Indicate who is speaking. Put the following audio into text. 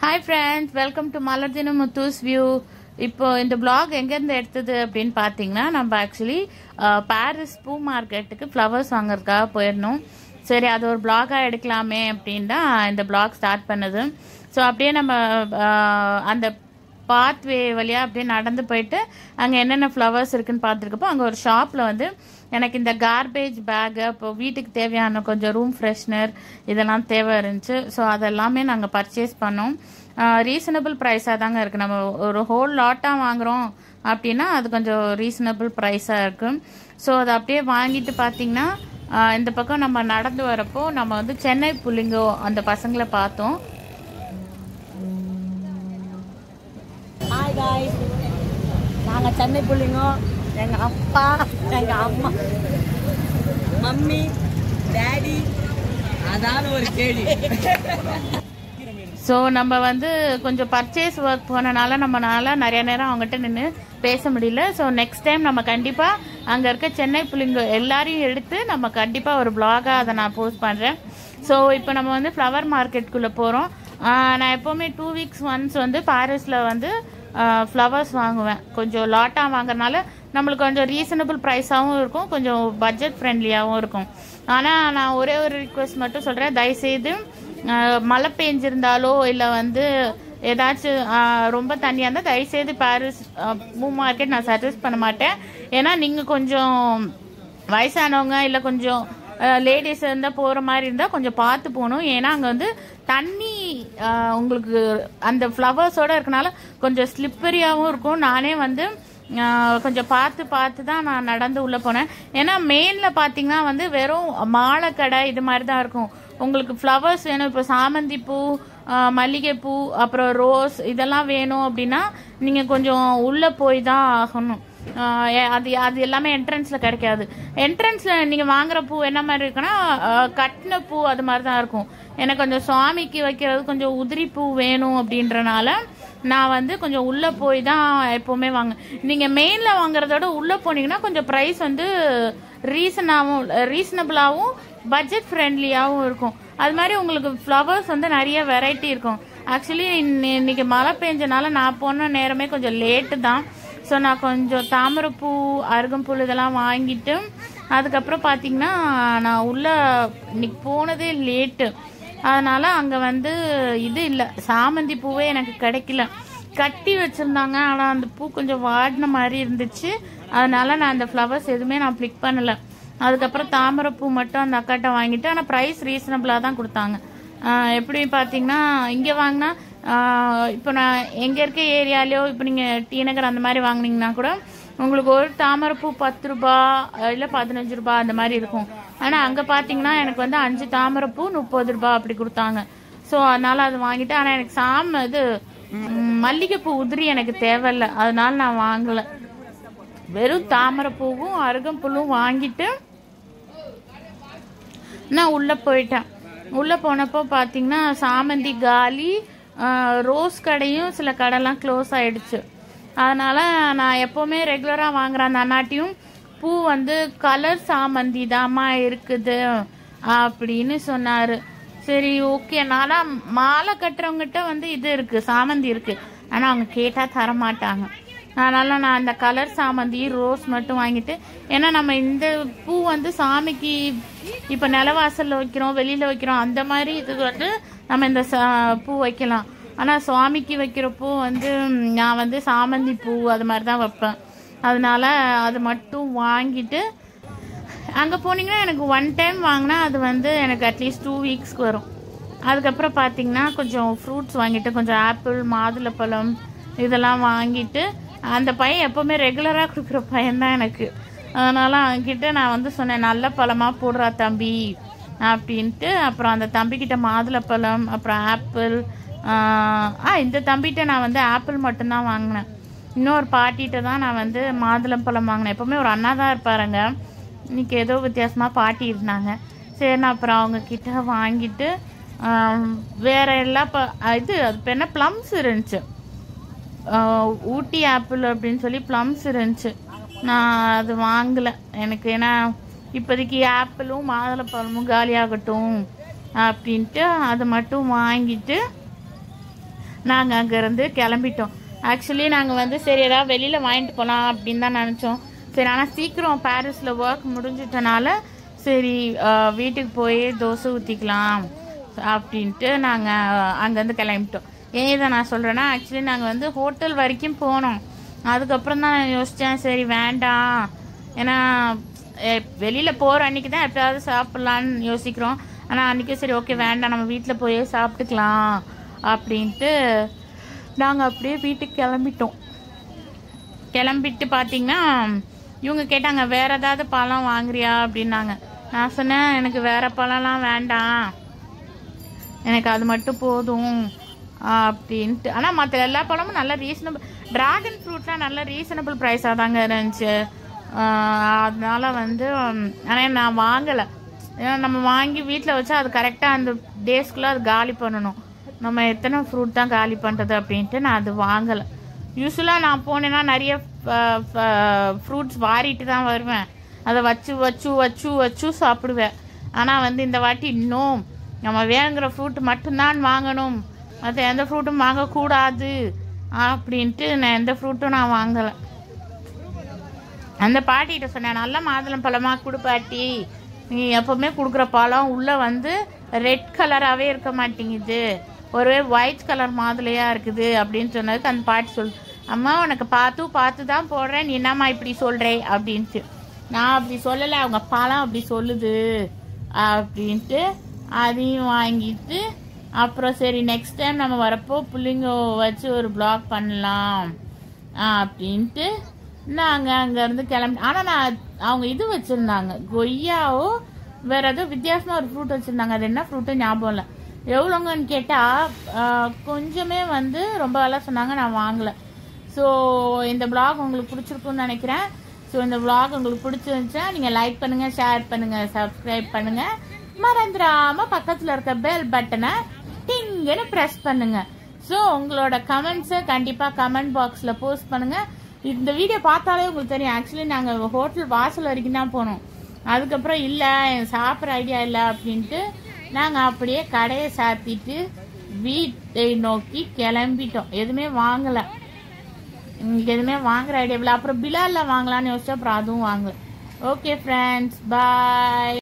Speaker 1: hi friends welcome to மலர்தின முத்தூஸ் view இப்போ இந்த blog எங்கேருந்து எடுத்தது அப்படின்னு பார்த்தீங்கன்னா நம்ம ஆக்சுவலி பாரிஸ் பூ மார்க்கெட்டுக்கு ஃப்ளவர்ஸ் வாங்குறதுக்காக போயிருந்தோம் சரி அது ஒரு பிளாகாக எடுக்கலாமே அப்படின்னு தான் இந்த blog ஸ்டார்ட் பண்ணது ஸோ அப்படியே நம்ம அஹ், அந்த பாத்வே வழியாக அப்படியே நடந்து போயிட்டு அங்கே என்னென்ன ஃப்ளவர்ஸ் இருக்குன்னு பார்த்துருக்கப்போ அங்கே ஒரு ஷாப்பில் வந்து எனக்கு இந்த கார்பேஜ் பேக்கு அப்போ வீட்டுக்கு தேவையான கொஞ்சம் ரூம் ஃப்ரெஷ்னர் இதெல்லாம் தேவை இருந்துச்சு ஸோ அதெல்லாமே நாங்கள் பர்ச்சேஸ் பண்ணோம் ரீசனபிள் ப்ரைஸாக தாங்க இருக்குது நம்ம ஒரு ஹோல் லாட்டாக வாங்குகிறோம் அப்படின்னா அது கொஞ்சம் ரீசனபிள் ப்ரைஸாக இருக்கும் ஸோ அதை அப்படியே வாங்கிட்டு பார்த்தீங்கன்னா ஆஹ் இந்த பக்கம் நம்ம நடந்து வரப்போ நம்ம வந்து சென்னை புள்ளிங்கோ அந்த பசங்களை பார்த்தோம்
Speaker 2: ஹாய் காய்ஸ் நாங்கள் சென்னை பிள்ளைங்க எங்கள் அப்பா எங்கள் அம்மா மம்மி டேடி அதான ஒரு கேள்வி
Speaker 1: ஸோ நம்ம வந்து கொஞ்சம் பர்ச்சேஸ் ஒர்க் போனனால நம்மனால நிறைய நேரம் அவங்ககிட்ட நின்று பேச முடியல ஸோ நெக்ஸ்ட் டைம் நம்ம கண்டிப்பாக அங்கே இருக்க சென்னை புள்ளிங்க எல்லாரையும் எடுத்து நம்ம கண்டிப்பாக ஒரு பிளாகாக அதை நான் போஸ்ட் பண்ணுறேன் ஸோ இப்போ நம்ம வந்து ஃப்ளவர் மார்க்கெட்டுக்குள்ளே போகிறோம் நான் எப்போவுமே டூ வீக்ஸ் ஒன்ஸ் வந்து பாரிஸில் வந்து ஃப்ளவர்ஸ் வாங்குவேன் கொஞ்சம் லாட்டாக வாங்குறதுனால நம்மளுக்கு கொஞ்சம் ரீசனபிள் ப்ரைஸாகவும் இருக்கும் கொஞ்சம் பட்ஜெட் ஃப்ரெண்ட்லியாகவும் இருக்கும் ஆனால் நான் ஒரே ஒரு ரிக்வெஸ்ட் மட்டும் சொல்கிறேன் தயவுசெய்து ஆஹ் மழை பெஞ்சிருந்தாலோ இல்லை வந்து ஏதாச்சும் ஆஹ் ரொம்ப தண்ணியாக இருந்தால் தயவுசெய்து பாரிஸ் மூ மார்க்கெட் நான் சஜஸ்ட் பண்ண மாட்டேன் ஏன்னா நீங்கள் கொஞ்சம் வயசானவங்க இல்லை கொஞ்சம் லேடிஸ் இருந்தால் போகிற மாதிரி இருந்தால் கொஞ்சம் பார்த்து போகணும் ஏன்னா அங்கே வந்து தண்ணி ஆஹ் உங்களுக்கு அந்த ஃப்ளவர்ஸோட இருக்கனால கொஞ்சம் ஸ்லிப்பரியாகவும் இருக்கும் நானே வந்து ஆஹ் கொஞ்சம் பார்த்து பார்த்து தான் நான் நடந்து உள்ளே போனேன் ஏன்னா மெயினில் பார்த்தீங்கன்னா வந்து வெறும் மாலை கடை இது மாதிரி தான் இருக்கும் உங்களுக்கு ஃப்ளவர்ஸ் வேணும் இப்போ சாமந்தி பூ ஆஹ் மல்லிகைப்பூ அப்புறம் ரோஸ் இதெல்லாம் வேணும் அப்படின்னா நீங்கள் கொஞ்சம் உள்ளே போய் தான் ஆகணும் ஆஹ் ஏ- அது அது எல்லாமே என்ட்ரன்ஸில் கிடைக்காது என்ட்ரன்ஸில் நீங்கள் வாங்குற பூ என்ன மாதிரி இருக்குன்னா ஆஹ் கட்டின பூ அது மாதிரி தான் இருக்கும் எனக்கு கொஞ்சம் சுவாமிக்கு வைக்கிறது கொஞ்சம் உதிரி பூ வேணும் அப்படின்றனால நான் வந்து கொஞ்சம் உள்ளே போய் தான் எப்போவுமே வாங்க நீங்கள் மெயினில் வாங்குறதோட உள்ளே போனீங்கன்னா கொஞ்சம் ப்ரைஸ் வந்து ரீசனாகவும் ரீசனபிளாகவும் பட்ஜெட் ஃப்ரெண்ட்லியாகவும் இருக்கும் அது மாதிரி உங்களுக்கு ஃப்ளவர்ஸ் வந்து நிறைய வெரைட்டி இருக்கும் ஆக்சுவலி இன்னைக்கு மழை பெஞ்சனால நான் போன நேரமே கொஞ்சம் லேட்டு தான் ஸோ நான் கொஞ்சம் தாமரைப்பூ அருகம்புல் இதெல்லாம் வாங்கிட்டு அதுக்கப்புறம் பார்த்தீங்கன்னா நான் உள்ள இன்னைக்கு போனதே லேட்டு அதனால அங்கே வந்து இது இல்லை சாமந்தி பூவே எனக்கு கிடைக்கல கட்டி வச்சுருந்தாங்க ஆனால் அந்த பூ கொஞ்சம் வாடின மாதிரி இருந்துச்சு அதனால நான் அந்த ஃப்ளவர்ஸ் எதுவுமே நான் பிளிக் பண்ணல அதுக்கப்புறம் தாமரைப்பூ மட்டும் அந்த அக்காட்ட வாங்கிட்டு ஆனால் ப்ரைஸ் ரீசனபிளாக தான் கொடுத்தாங்க ஆஹ் எப்படி பார்த்தீங்கன்னா இங்கே வாங்கினா இப்போ நான் எங்கே இருக்க ஏரியாலையோ இப்போ நீங்கள் டி நகர் அந்த மாதிரி வாங்குனீங்கன்னா கூட உங்களுக்கு ஒரு தாமரைப்பூ பத்து ரூபா இல்லை பதினஞ்சு ரூபா அந்த மாதிரி இருக்கும் ஆனால் அங்கே பார்த்தீங்கன்னா எனக்கு வந்து அஞ்சு தாமரைப்பூ முப்பது ரூபா அப்படி கொடுத்தாங்க ஸோ அதனால அது வாங்கிட்டு ஆனால் எனக்கு சாம இது ம், மல்லிகைப்பூ உதிரி எனக்கு தேவையில்ல அதனால நான் வாங்கலை வெறும் தாமரைப்பூவும் அருகம்புல்லும் வாங்கிட்டு நான் உள்ளே போயிட்டேன் உள்ளே போனப்போ பார்த்தீங்கன்னா சாமந்தி காலி ஆஹ், ரோஸ் கடையும் சில கடைலாம் க்ளோஸ் ஆயிடுச்சு அதனால் நான் எப்போவுமே ரெகுலராக வாங்குற அந்த அண்ணாட்டியும் பூ வந்து கலர் சாமந்தி தாம்மா இருக்குது அப்படின்னு சொன்னார் சரி ஓகே நானா மாலை கட்டுறவங்ககிட்ட வந்து இது இருக்குது சாமந்தி இருக்குது ஆனால் அவங்க கேட்டால் தரமாட்டாங்க அதனால நான் அந்த கலர் சாமந்தி ரோஸ் மட்டும் வாங்கிட்டு ஏன்னா நம்ம இந்த பூ வந்து சாமிக்கு இப்போ நிலவாசல்ல வைக்கிறோம் வெளியில வைக்கிறோம் அந்த மாதிரி இது வந்து நம்ம இந்த சா- பூ வைக்கலாம் ஆனால் சுவாமிக்கு வைக்கிற பூ வந்து ம், நான் வந்து சாமந்தி பூ அது மாதிரி தான் வைப்பேன் அதனால அது மட்டும் வாங்கிட்டு அங்கே போனீங்கன்னா எனக்கு ஒன் டைம் வாங்கினா அது வந்து எனக்கு அட்லீஸ்ட் டூ வீக்ஸ்க்கு வரும் அதுக்கப்புறம் பார்த்தீங்கன்னா கொஞ்சம் ஃப்ரூட்ஸ் வாங்கிட்டு கொஞ்சம் ஆப்பிள் மாதுளப்பழம் இதெல்லாம் வாங்கிட்டு அந்த பையன் எப்போவுமே ரெகுலராக கொடுக்குற பையன் தான் எனக்கு அதனால அவன்கிட்ட நான் வந்து சொன்னேன் நல்ல பழமாக போடுறா தம்பி அப்படின்ட்டு அப்புறம் அந்த தம்பிக்கிட்ட மாதுளப்பழம் அப்புறம் ஆப்பிள் ஆ இந்த தம்பிகிட்ட நான் வந்து ஆப்பிள் மட்டும்தான் வாங்கினேன் இன்னொரு பாட்டிகிட்ட தான் நான் வந்து மாதுளம்பழம் வாங்கினேன் எப்போவுமே ஒரு அண்ணா தான் இருப்பாருங்க இன்னைக்கு ஏதோ வித்தியாசமாக பாட்டி இருந்தாங்க சரி நான் அப்புறம் அவங்க கிட்ட வாங்கிட்டு ஆம், வேற எல்லாம் ப- இது அது பேர் என்ன ப்ளம்ஸ் இருந்துச்சு ஆஹ், ஊட்டி ஆப்பிள் அப்படின்னு சொல்லி ப்ளம்ஸ் இருந்துச்சு நான் அது வாங்கலை எனக்கு ஏன்னா இப்போதைக்கு ஆப்பிளும் மாதுளப்பழமும் காலியாகட்டும் அப்படின்ட்டு அது மட்டும் வாங்கிட்டு நாங்கள் அங்கேருந்து கிளம்பிட்டோம் ஆக்சுவலி நாங்கள் வந்து சரி ஏதாவது வெளியில் வாங்கிட்டு போகலாம் அப்படின்னு தான் நினச்சோம் சரி ஆனால் சீக்கிரம் பாரிஸில் ஒர்க் முடிஞ்சிட்டனால சரி அஹ், வீட்டுக்கு போய் தோசை ஊற்றிக்கலாம் அப்படின்ட்டு நாங்கள் அங்கேருந்து கிளம்பிட்டோம் ஏன் இதை நான் சொல்கிறேன்னா ஆக்சுவலி நாங்கள் வந்து ஹோட்டல் வரைக்கும் போனோம் அதுக்கப்புறம் தான் நான் யோசித்தேன் சரி வேண்டாம் ஏன்னா வெளியில் போகிற அன்றைக்கி தான் எப்பயாவது சாப்பிட்லான்னு யோசிக்கிறோம் ஆனால் அன்றைக்கி சரி ஓகே வேண்டாம் நம்ம வீட்டில் போய் சாப்பிட்டுக்கலாம் அப்படின்ட்டு நாங்கள் அப்படியே வீட்டுக்கு கிளம்பிட்டோம் கிளம்பிட்டு பார்த்தீங்கன்னா இவங்க கேட்டாங்க வேற ஏதாவது பழம் வாங்குறியா அப்படின்னாங்க நான் சொன்னேன் எனக்கு வேற பழம்லாம் வேண்டாம் எனக்கு அது மட்டும் போதும் அப்படின்ட்டு ஆனால் மற்ற எல்லா பழமும் நல்ல ரீசனபிள் ட்ராகன் ஃப்ரூட்லாம் நல்ல ரீசனபிள் ப்ரைஸாக தாங்க இருந்துச்சு ஆஹ் அதனால வந்து ஆனால் நான் வாங்கலை ஏன்னா நம்ம வாங்கி வீட்டில் வச்சா அது கரெக்டாக அந்த டேஸ்க்குள்ளே அது காலி பண்ணணும் நம்ம எத்தனை ஃப்ரூட் தான் காலி பண்ணுறது அப்படின்ட்டு நான் அது வாங்கலை யூஸ்வலாக நான் போனேன்னா நிறைய ஃப்ரூட்ஸ் வாரிட்டு தான் வருவேன் அதை வச்சு வச்சு வச்சு வச்சு சாப்பிடுவேன் ஆனால் வந்து இந்த வாட்டி இன்னும் நம்ம வேணுங்கிற ஃப்ரூட் மட்டும்தான் வாங்கணும் மற்ற எந்த ஃப்ரூட்டும் வாங்கக்கூடாது அப்படின்ட்டு நான் எந்த ஃப்ரூட்டும் நான் வாங்கலை அந்த பாட்டிகிட்ட சொன்னேன் நல்ல மாதுளம் பழமா கொடு பாட்டி நீ எப்பவுமே கொடுக்குற பழம் உள்ள வந்து ரெட் கலராகவே இருக்க மாட்டேங்குது ஒரே ஒயிட் கலர் மாதுளையா இருக்குது அப்படின்னு சொன்னதுக்கு அந்த பாட்டி சொல் அம்மா உனக்கு பார்த்து பார்த்து தான் போடுறேன் நீ என்னம்மா இப்படி சொல்றே அப்படின்ட்டு நான் அப்படி சொல்லலை அவங்க பழம் அப்படி சொல்லுது அப்படின்ட்டு அதையும் வாங்கிட்டு அப்புறம் சரி நெக்ஸ்ட் டைம் நம்ம வரப்போ புள்ளிங்க வச்சு ஒரு பிளாக் பண்ணலாம் அப்படின்ட்டு நாங்கள் அங்கேருந்து கிளம்பி ஆனால் நான் அவங்க இது வச்சுருந்தாங்க கொய்யாவோ வேற ஏதோ வித்தியாசமாக ஒரு ஃப்ரூட் வச்சுருந்தாங்க அது என்ன ஃப்ரூட்டு ஞாபகம் இல்லை எவ்வளோங்கன்னு கேட்டால் கொஞ்சமே வந்து ரொம்ப விலை சொன்னாங்க நான் வாங்கலை ஸோ இந்த vlog உங்களுக்கு பிடிச்சிருக்குன்னு நினைக்கிறேன் ஸோ இந்த vlog உங்களுக்கு பிடிச்சிருந்துச்சுன்னா நீங்கள் லைக் பண்ணுங்கள் ஷேர் பண்ணுங்கள் சப்ஸ்கிரைப் பண்ணுங்கள் மறந்துடாமல் பக்கத்தில் இருக்க பெல் பட்டனை டிங்குன்னு ப்ரெஸ் பண்ணுங்க ஸோ உங்களோட கமெண்ட்ஸை கண்டிப்பாக கமெண்ட் பாக்ஸில் போஸ்ட் பண்ணுங்க இந்த வீடியோ பார்த்தாலே உங்களுக்கு தெரியும் ஆக்சுவலி நாங்கள் ஹோட்டல் வாசல் வரைக்கும் தான் போனோம் அதுக்கப்புறம் இல்லை சாப்பிட்ற ஐடியா இல்லை அப்படின்ட்டு நாங்கள் அப்படியே கடையை சாத்திட்டு வீட்டை நோக்கி கிளம்பிட்டோம் எதுவுமே வாங்கலை இங்கே எதுவுமே வாங்குற ஐடியா இல்லை அப்புறம் பிலாலில் வாங்கலாம்னு யோசிச்சா அப்புறம் அதுவும் வாங்கல ஓகே ஃப்ரெண்ட்ஸ் பாய்